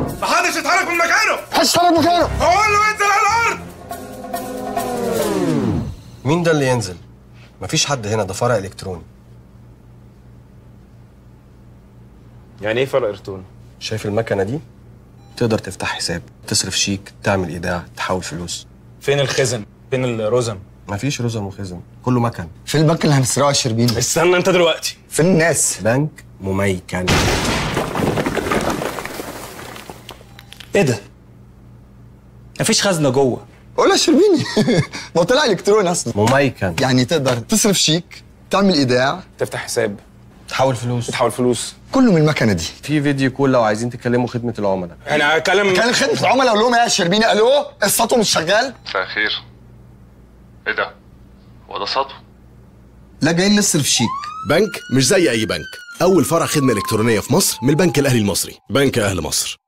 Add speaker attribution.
Speaker 1: محدش يتحرك من مكانه
Speaker 2: محدش يتحرك مكانه
Speaker 1: هقول له انزل على الارض
Speaker 3: مين ده اللي ينزل مفيش حد هنا ده فرع الكتروني
Speaker 4: يعني ايه فرق ارتون
Speaker 3: شايف المكنه دي تقدر تفتح حساب تصرف شيك تعمل ايداع تحول فلوس
Speaker 4: فين الخزن فين الرزم
Speaker 3: مفيش رزم وخزن كله مكن
Speaker 2: في البنك اللي هنسرقه يا شربيني
Speaker 4: استنى انت دلوقتي
Speaker 2: فين الناس
Speaker 3: بنك مميكن
Speaker 5: ايه ده؟ مفيش خزنه جوه
Speaker 2: قول يا شربيني ما هو طلع الكتروني اصلا
Speaker 3: مميكن
Speaker 2: يعني تقدر تصرف شيك تعمل ايداع
Speaker 4: تفتح حساب
Speaker 3: تحول فلوس
Speaker 4: تحول فلوس
Speaker 2: كله من المكنه دي
Speaker 3: في فيديو كول لو عايزين تكلموا خدمه العملاء
Speaker 4: انا هكلم
Speaker 2: كان خدمه العملاء اقول لهم إيه يا شربيني الو السطو مش شغال
Speaker 6: مساء الخير ايه ده هو ده سطو
Speaker 2: لا جايين نصرف شيك
Speaker 7: بنك مش زي اي بنك اول فرع خدمه الكترونيه في مصر من البنك الاهلي المصري بنك اهل مصر